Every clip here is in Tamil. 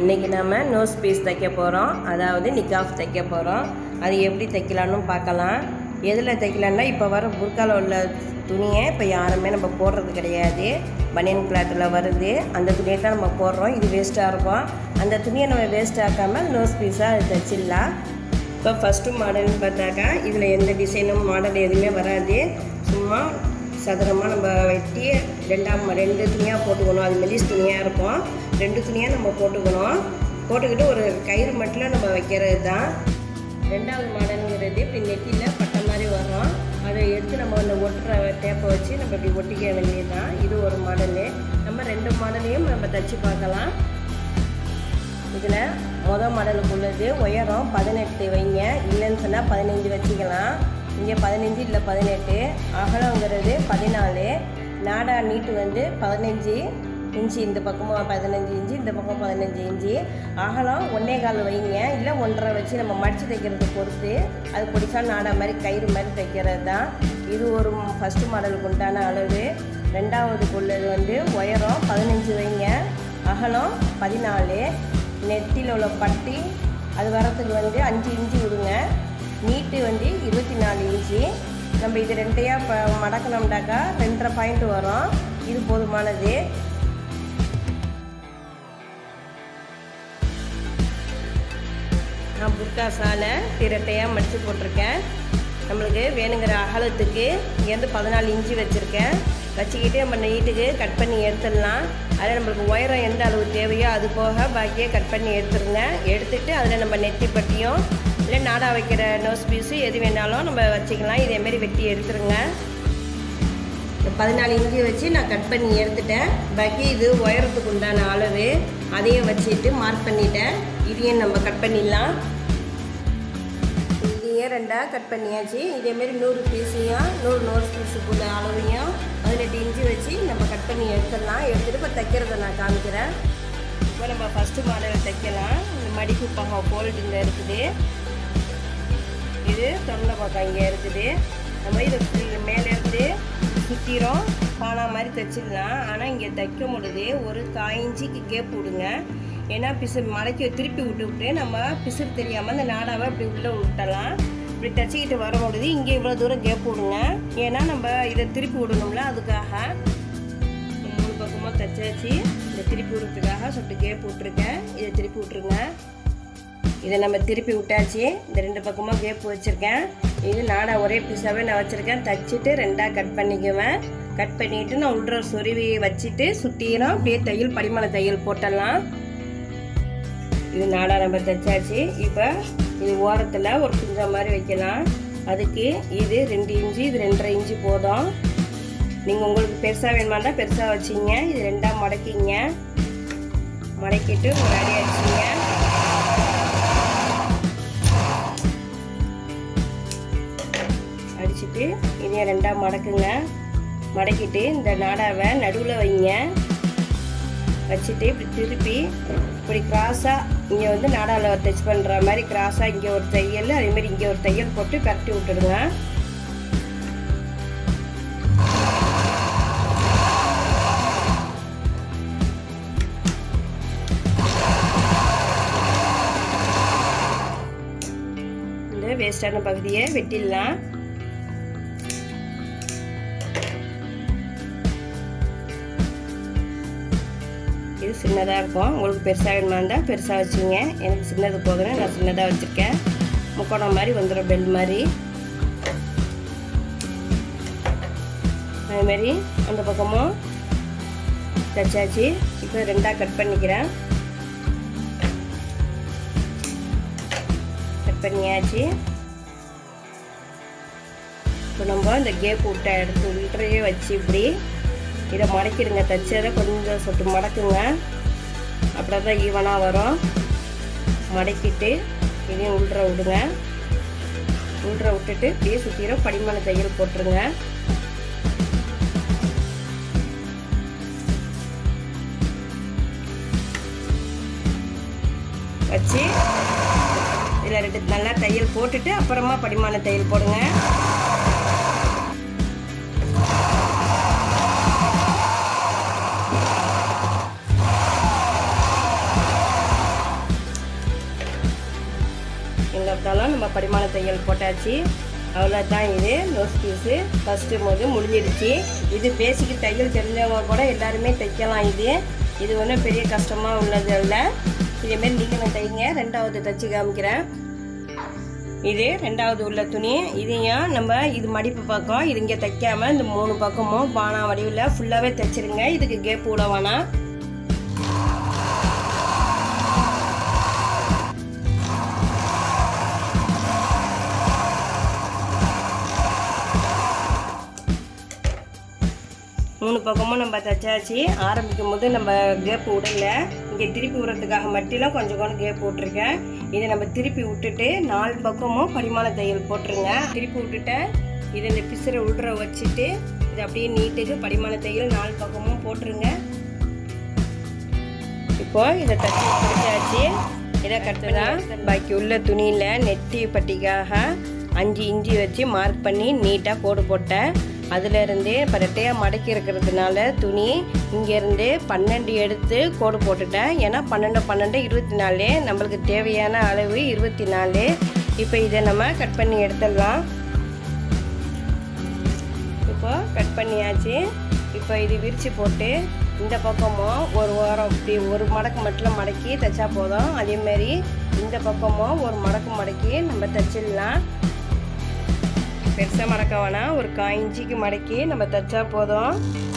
இன்றைக்கி நம்ம நோஸ் பீஸ் தைக்க போகிறோம் அதாவது நிக்காஃப் தைக்க போகிறோம் அது எப்படி தைக்கலான்னு பார்க்கலாம் எதில் தைக்கலான்னா இப்போ வர புர்காவில் உள்ள துணியை இப்போ யாருமே நம்ம போடுறது கிடையாது பனியன் கிளாத்தில் வருது அந்த துணியை தான் நம்ம போடுறோம் இது வேஸ்ட்டாக இருக்கும் அந்த துணியை நம்ம வேஸ்ட் ஆக்காமல் நோஸ் பீஸாக தைச்சிடலாம் இப்போ ஃபஸ்ட்டு மாடல்னு பார்த்தாக்கா இதில் எந்த டிசைனும் மாடல் எதுவுமே வராது சும்மா சதுரமாக நம்ம வெட்டி ரெண்டாம் ரெண்டு துணியாக போட்டுக்கணும் அது மெலிஸ் துணியாக இருக்கும் ரெண்டு துணியாக நம்ம போட்டுக்கணும் போட்டுக்கிட்டு ஒரு கயிறு மட்டும் நம்ம வைக்கிறது தான் ரெண்டாவது மாடலுங்கிறது இப்படி நெத்தியில் பட்டை மாதிரி வரும் அதை எடுத்து நம்ம அந்த ஒட்டுற டேப்பை வச்சு நம்ம இப்படி ஒட்டிக்க வேண்டியது தான் இது ஒரு மாடலு நம்ம ரெண்டு மாடலையும் நம்ம தச்சு பார்க்கலாம் இதில் மொதல் மாடலுக்கு உள்ளது உயரம் பதினெட்டு வைங்க இல்லைன்னு சொன்னால் பதினஞ்சு வச்சுக்கலாம் இங்கே பதினஞ்சு இல்லை பதினெட்டு அகலங்கிறது பதினாலு நாடா நீட்டு வந்து பதினஞ்சு இன்ச்சு இந்த பக்கமும் பதினஞ்சு இன்ச்சு இந்த பக்கம் பதினஞ்சு இன்ச்சு அகலம் ஒன்றே கால் வைங்க இல்லை ஒன்றரை வச்சு நம்ம மடித்து தைக்கிறது பொறுத்து அது பிடிச்சா நாடா மாதிரி கயிறு மாதிரி தைக்கிறது தான் இது ஒரு ஃபஸ்ட்டு மாடலுக்கு உண்டான அளவு ரெண்டாவதுக்கு உள்ளது வந்து உயரம் பதினஞ்சு வைங்க அகலம் பதினாலு நெத்தியில் உள்ள பட்டி அது வரத்துக்கு வந்து அஞ்சு இன்ச்சு விடுங்க நீட்டு வந்து இருபத்தி நாலு இன்ச்சு நம்ம இது ரெண்டையாக இப்போ மடக்கணும்னாக்கா ரெண்டரை பாயிண்ட் வரும் இது போதுமானது நான் புர்கா சாலை திரட்டையாக மடித்து போட்டிருக்கேன் நம்மளுக்கு வேணுங்கிற அகலத்துக்கு இங்கேருந்து பதினாலு இன்ச்சு வச்சுருக்கேன் வச்சுக்கிட்டு நம்ம நீட்டுக்கு கட் பண்ணி எடுத்துடலாம் அதில் நம்மளுக்கு உயரம் எந்த அளவு தேவையோ அது போக பாக்கியே கட் பண்ணி எடுத்துருங்க எடுத்துகிட்டு அதில் நம்ம நெத்தி பட்டியும் இல்லை நாடா வைக்கிற நோஸ் பீஸு எது வேணாலும் நம்ம வச்சுக்கலாம் இதேமாரி வெட்டி எடுத்துருங்க பதினாலு இன்ச்சு வச்சு நான் கட் பண்ணி எடுத்துட்டேன் பாக்கி இது உயரத்துக்கு உண்டான அளவு அதையும் வச்சுட்டு மார்க் பண்ணிட்டேன் இதையும் நம்ம கட் பண்ணிடலாம் இதையும் ரெண்டாக கட் பண்ணியாச்சு இதேமாரி நூறு பீஸையும் நூறு நூறு பீஸுக்குள்ள அளவையும் பதினெட்டு இன்ச்சு வச்சு நம்ம கட் பண்ணி எடுத்துடலாம் எடுத்துகிட்டு இப்போ தைக்கிறத நான் காமிக்கிறேன் இப்போ நம்ம ஃபஸ்ட்டு மாடலை தைக்கலாம் இந்த மடிப்பு பக்கம் போல்டு இங்கே இருக்குது இது தொண்டை பக்கம் இங்கே இருக்குது நம்ம இது மேலேருந்து சுற்றிரும் பானா மாதிரி தைச்சிடலாம் ஆனால் இங்கே தைக்க பொழுது ஒரு காயிஞ்சிக்கு கேப் விடுங்க ஏன்னா பிசு மடக்கி திருப்பி விட்டு விட்டு நம்ம பிசுறு தெரியாமல் அந்த நாடாவை இப்படி உள்ளே விட்டலாம் இப்படி தைச்சிக்கிட்டு வரும்பொழுது இங்கே இவ்வளோ தூரம் கேப் விடுங்க ஏன்னா நம்ம இதை திருப்பி விடணும்ல அதுக்காக மூணு பக்கமாக தைச்சாச்சு இதை திருப்பி விடுறதுக்காக சொல்லிட்டு கேப் விட்ருக்கேன் இதை திருப்பி விட்ருங்க இதை நம்ம திருப்பி விட்டாச்சு இந்த ரெண்டு பக்கமாக கேப் வச்சுருக்கேன் இது நாடா ஒரே பீஸாகவே நான் வச்சுருக்கேன் தச்சுட்டு ரெண்டாக கட் பண்ணிக்குவேன் கட் பண்ணிவிட்டு நான் உள்ள சொருவி வச்சுட்டு சுற்றிடும் அப்படியே தையல் படிமான தையல் போட்டலாம் இது நாடா நம்ம தைச்சாச்சு இப்போ இது ஓரத்தில் ஒரு குஞ்சம் மாதிரி வைக்கலாம் அதுக்கு இது ரெண்டு இன்ச்சு இது ரெண்டரை இன்ச்சு போதும் நீங்கள் உங்களுக்கு பெருசாக வேணுமாண்டா பெருசாக வச்சிங்க இது ரெண்டாக மடக்கிங்க மடக்கிட்டு ஒரு அடி அடிச்சிங்க அடிச்சுட்டு இதையும் ரெண்டாக மடக்குங்க மடக்கிட்டு இந்த நாடாவை நடுவில் வைங்க வச்சுட்டு இப்படி திருப்பி இப்படி கிராஸாக இங்கே வந்து நாடாவில் டச் பண்ணுற மாதிரி கிராஸாக இங்கே ஒரு தையல் அதேமாதிரி இங்கே ஒரு தையல் போட்டு பரட்டி விட்டுடுங்க இந்த வேஸ்டான பகுதியை வெட்டிடலாம் இது சின்னதாக இருக்கும் உங்களுக்கு பெருசாக வேணுமா இருந்தால் பெருசாக வச்சுங்க எனக்கு சின்னது போதுன்னு நான் சின்னதாக வச்சுருக்கேன் முக்கோணம் மாதிரி வந்துடும் பெல் மாதிரி அதுமாரி அந்த பக்கமும் தைச்சாச்சு இப்போ ரெண்டாக கட் பண்ணிக்கிறேன் கட் பண்ணியாச்சு இப்போ நம்ம இந்த கேப் விட்ட எடுத்து உள்ளே வச்சு இப்படி இதை மடக்கிடுங்க தைச்சதை கொஞ்சம் சொட்டு மடக்குங்க அப்படின்னா தான் ஈவனாக வரும் மடக்கிட்டு இதையும் உள்ற விடுங்க உள்ற விட்டுட்டு இப்படியே சுற்றிடும் படிமான தையல் போட்டுருங்க வச்சு இதில் ரெண்டு நல்லா தையல் போட்டுட்டு அப்புறமா படிமான தையல் போடுங்க படிமான தையல் போட்டாச்சு அவ்வளோதான் இது நோஸ் பீஸு ஃபஸ்ட்டு போது முடிஞ்சிடுச்சு இது பேசிக்கு தையல் தெரிஞ்சவங்க கூட எல்லாருமே தைக்கலாம் இது இது ஒன்றும் பெரிய கஷ்டமாக உள்ளது இல்லை இதேமாரி நீங்களும் தைங்க ரெண்டாவது தைச்சி காமிக்கிறேன் இது ரெண்டாவது உள்ள துணி இதையும் நம்ம இது மடிப்பு பக்கம் இது இங்கே தைக்காம இந்த மூணு பக்கமும் பானா வடிவில் ஃபுல்லாகவே தைச்சிருங்க இதுக்கு கேப் விட வேணாம் மூணு பக்கமும் நம்ம தைச்சாச்சு ஆரம்பிக்கும் போது நம்ம கேப் விடல இங்கே திருப்பி விடுறதுக்காக மட்டும் கொஞ்சம் கொஞ்சம் கேப் விட்ருக்கேன் இதை நம்ம திருப்பி விட்டுட்டு நாலு பக்கமும் படிமான தையல் போட்டுருங்க திருப்பி விட்டுட்டேன் இதை இந்த பிசுரை உள்ற வச்சுட்டு இது அப்படியே நீட்டுக்கு படிமான தையல் நாலு பக்கமும் போட்டுருங்க இப்போ இதை தச்சு பிடிச்சாச்சு இதை கட்டுதான் பாக்கி உள்ள துணியில் நெத்தி பட்டிக்காக அஞ்சு இஞ்சி வச்சு மார்க் பண்ணி நீட்டாக கோடு போட்டேன் அதுலேருந்து இப்போ ரெட்டையாக மடக்கி இருக்கிறதுனால துணி இங்கேருந்து பன்னெண்டு எடுத்து கோடு போட்டுட்டேன் ஏன்னா பன்னெண்டு பன்னெண்டு இருபத்தி நாலு நம்மளுக்கு தேவையான அளவு இருபத்தி நாலு இப்போ இதை நம்ம கட் பண்ணி எடுத்துடலாம் இப்போ கட் பண்ணியாச்சு இப்போ இது விரித்து போட்டு இந்த பக்கமும் ஒரு வாரம் இப்படி ஒரு மடக்கு மட்டும் மடக்கி தைச்சா போதும் அதேமாரி இந்த பக்கமும் ஒரு மடக்கு மடக்கி நம்ம தைச்சிடலாம் பெருசாக மடக்க வேணாம் ஒரு காய் இன்ச்சிக்கு மடக்கி நம்ம தைச்சா போதும்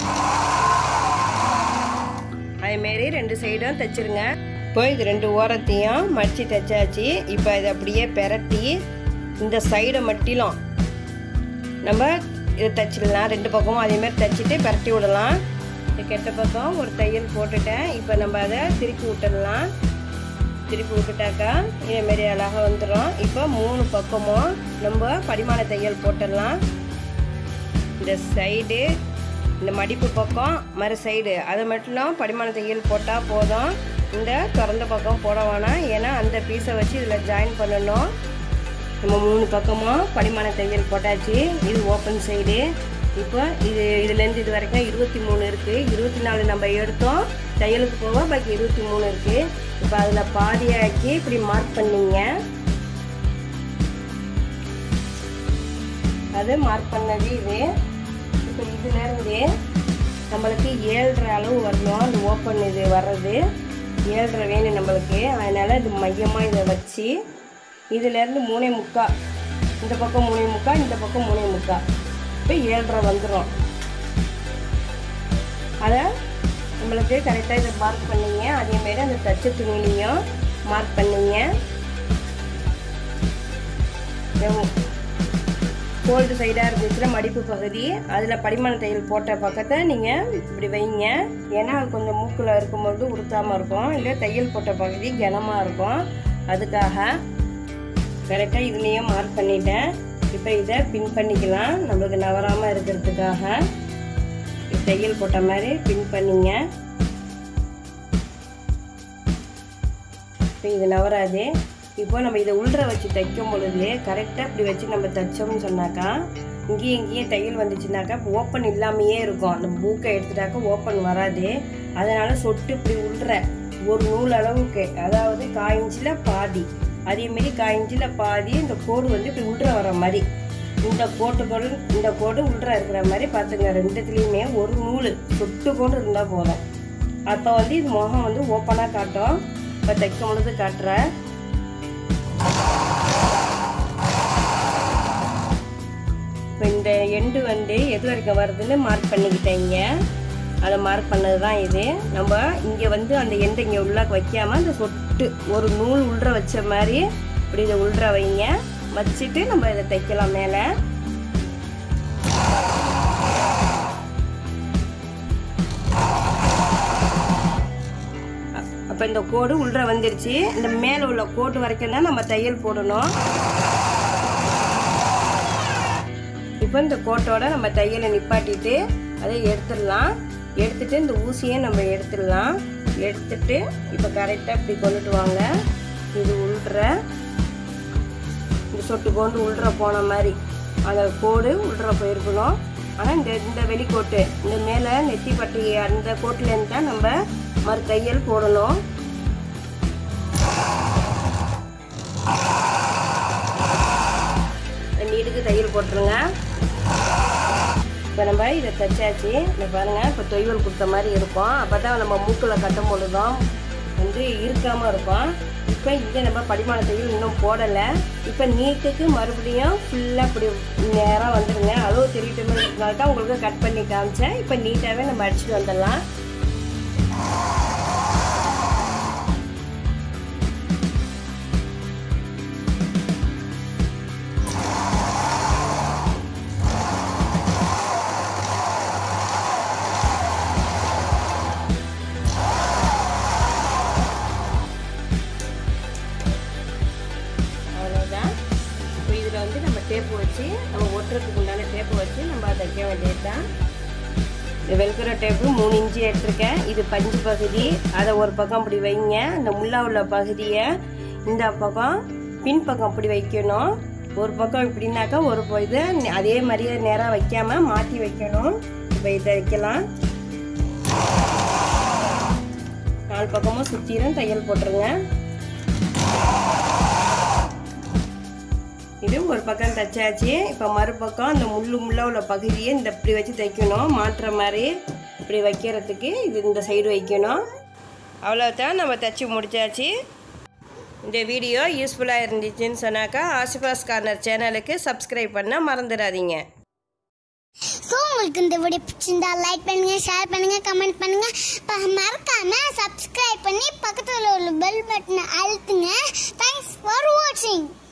அதேமாரி ரெண்டு சைடும் தைச்சிருங்க இப்போ இது ரெண்டு ஓரத்தையும் மடித்து தைச்சாச்சு இப்போ இதை அப்படியே பெரட்டி இந்த சைடை மட்டிலும் நம்ம இதை தைச்சிடலாம் ரெண்டு பக்கமும் அதேமாதிரி தைச்சிட்டு பரட்டி விடலாம் இது கெட்ட பக்கம் ஒரு தையல் போட்டுட்டேன் இப்போ நம்ம அதை திருப்பி விட்டுடலாம் திருப்பி விட்டுட்டாக்கா இதேமாரி அழகாக வந்துடும் இப்போ மூணு பக்கமும் நம்ம படிமான தையல் போட்டுடலாம் இந்த சைடு இந்த மடிப்பு பக்கம் மறு சைடு அதை மட்டும் படிமான தையல் போட்டால் போதும் இந்த திறந்த பக்கம் போட வேணாம் ஏன்னா அந்த பீஸை வச்சு இதில் ஜாயின் பண்ணணும் நம்ம மூணு பக்கமும் படிமான தையல் போட்டாச்சு இது ஓப்பன் சைடு இப்போ இது இதுலேருந்து இது வரைக்கும் இருபத்தி மூணு இருக்குது இருபத்தி நாலு நம்ம எடுத்தோம் தையலுக்கு போக பாக்கி இருபத்தி மூணு இருக்குது இப்போ அதில் பாதியாக்கி இப்படி மார்க் பண்ணிங்க அது மார்க் பண்ணது இது இப்போ இதுலேருந்து நம்மளுக்கு ஏழரை அளவு வரணும் அந்த ஓப்பன் இது வர்றது ஏழரை வேணும் நம்மளுக்கு அதனால் இது மையமாக இதை வச்சு இதுலேருந்து மூணே முக்கா இந்த பக்கம் மூணே முக்கா இந்த பக்கம் மூணே முக்கா இப்போ ஏழரை வந்துடும் அதை நம்மளுக்கு கரெக்டாக இதை மார்க் பண்ணிங்க அதேமாரி அந்த தச்ச துணிலையும் மார்க் பண்ணிங்க கோல்டு சைடாக இருந்துச்சுன்னா மடிப்பு பகுதி அதில் படிமான தையல் போட்ட பக்கத்தை நீங்கள் இப்படி வைங்க ஏன்னா அது கொஞ்சம் மூக்கில் இருக்கும்போது உடுத்தாமல் இருக்கும் இல்லை தையல் போட்ட பகுதி கனமாக இருக்கும் அதுக்காக கரெக்டாக இதுலேயும் மார்க் பண்ணிட்டேன் இப்போ இதை பின் பண்ணிக்கலாம் நம்மளுக்கு நவராமல் இருக்கிறதுக்காக தையல் போட்ட மாதிரி பின் பண்ணிங்க இப்போ இது நவராது இப்போ நம்ம இதை உள்ற வச்சு தைக்கும் பொழுது கரெக்டாக இப்படி வச்சு நம்ம தைச்சோம்னு சொன்னாக்கா இங்கேயும் இங்கேயும் தையல் வந்துச்சுனாக்கா ஓப்பன் இல்லாமையே இருக்கும் அந்த பூக்கை எடுத்துட்டாக்கா ஓப்பன் வராது அதனால் சொட்டு இப்படி உள்ற ஒரு நூல் அளவுக்கு அதாவது காய் இன்ச்சில் பாதி அதேமாரி காய் இன்ச்சில் பாதி இந்த கோடு வந்து இப்படி உள்ற வர மாதிரி இந்த கோட்டுகள் இந்த கோடு உள்ற இருக்கிற மாதிரி பார்த்துங்க ரெண்டுத்துலேயுமே ஒரு நூல் சொட்டு கோடு இருந்தால் போதும் அப்போ வந்து இது முகம் வந்து ஓப்பனாக காட்டும் இப்போ தைக்கும் பொழுது காட்டுறேன் இப்போ இந்த எண்டு வந்து எது வரைக்கும் வருதுன்னு மார்க் பண்ணிக்கிட்டேங்க அதை மார்க் பண்ணது தான் இது நம்ம இங்கே வந்து அந்த எண்டை இங்கே உள்ளாக்க வைக்காமல் அந்த சொட்டு ஒரு நூல் உள்ற வச்ச மாதிரி இப்படி இதை உள்ற வைங்க வச்சுட்டு நம்ம இதை தைக்கலாம் மேலே அப்போ இந்த கோடு உள்ற வந்துருச்சு இந்த மேலே உள்ள கோடு வரைக்கும் தான் நம்ம தையல் போடணும் இப்போ இந்த கோட்டோட நம்ம தையலை நிப்பாட்டிட்டு அதை எடுத்துடலாம் எடுத்துட்டு இந்த ஊசியை நம்ம எடுத்துடலாம் எடுத்துட்டு இப்போ கரெக்டாக இப்படி கொண்டுட்டு வாங்க இது உள்ற இந்த சொட்டு கொண்டு உள்ற போன மாதிரி அந்த கோடு உள்ற போயிருக்கணும் ஆனால் இந்த இந்த வெளிக்கோட்டு இந்த மேலே நெத்தி பட்டி அந்த கோட்டிலேருந்து தான் நம்ம மறு தையல் போடணும் நீட்டுக்கு தையல் போட்டுருங்க இப்போ நம்ம இதை தைச்சாச்சு இந்த பாருங்க இப்போ தொய்வல் கொடுத்த மாதிரி இருக்கும் அப்போ தான் நம்ம மூக்கில் கட்டும் பொழுதும் வந்து இருக்காமல் இருக்கும் இப்போ இங்கே நம்ம படிமான தையல் இன்னும் போடலை இப்போ நீட்டுக்கு மறுபடியும் ஃபுல்லாக இப்படி நேராக வந்துடுங்க அளவு தெரியட்டுமே தான் உங்களுக்கு கட் பண்ணி காமிச்சேன் இப்போ நீட்டாகவே நம்ம அடிச்சுட்டு வந்துடலாம் அவ்வளோதான் இப்போ இதில் வந்து நம்ம டேப்பு வச்சு நம்ம ஒட்டுறதுக்கு உண்டான டேப்பு வச்சு நம்ம அதை தைக்க வேண்டியது தான் இந்த வெல்கரோ டேப்பு மூணு இன்ச்சு எடுத்திருக்கேன் இது பஞ்சு பகுதி அதை ஒரு பக்கம் அப்படி வைங்க இந்த முள்ளா உள்ள பகுதியை இந்த பக்கம் பின் பக்கம் அப்படி வைக்கணும் ஒரு பக்கம் இப்படின்னாக்கா ஒரு ப- இது அதே மாதிரியே நேராக வைக்காம மாற்றி வைக்கணும் இப்போ இதை வைக்கலாம் நாலு பக்கமும் சுற்றிலும் தையல் போட்டுருங்க இது ஒரு பக்கம் தைச்சாச்சு இப்போ மறுபக்கம் அந்த முள்ளு முள்ள உள்ள பகுதியை இந்த இப்படி வச்சு தைக்கணும் மாட்டுற மாதிரி இப்படி வைக்கிறதுக்கு இது இந்த சைடு வைக்கணும் அவ்வளோதான் நம்ம தைச்சி முடிச்சாச்சு இந்த வீடியோ யூஸ்ஃபுல்லாக இருந்துச்சுன்னு சொன்னாக்கா ஆசிபாஸ் கார்னர் சேனலுக்கு சப்ஸ்கிரைப் பண்ண மறந்துடாதீங்க ஸோ உங்களுக்கு இந்த வீடியோ பிடிச்சிருந்தா லைக் பண்ணுங்க ஷேர் பண்ணுங்க கமெண்ட் பண்ணுங்க ப- மறக்காம சப்ஸ்கிரைப் பண்ணி பக்கத்தில் உள்ள பெல் பட்டனை அழுத்துங்க தேங்க்ஸ் ஃபார் வாட்சிங்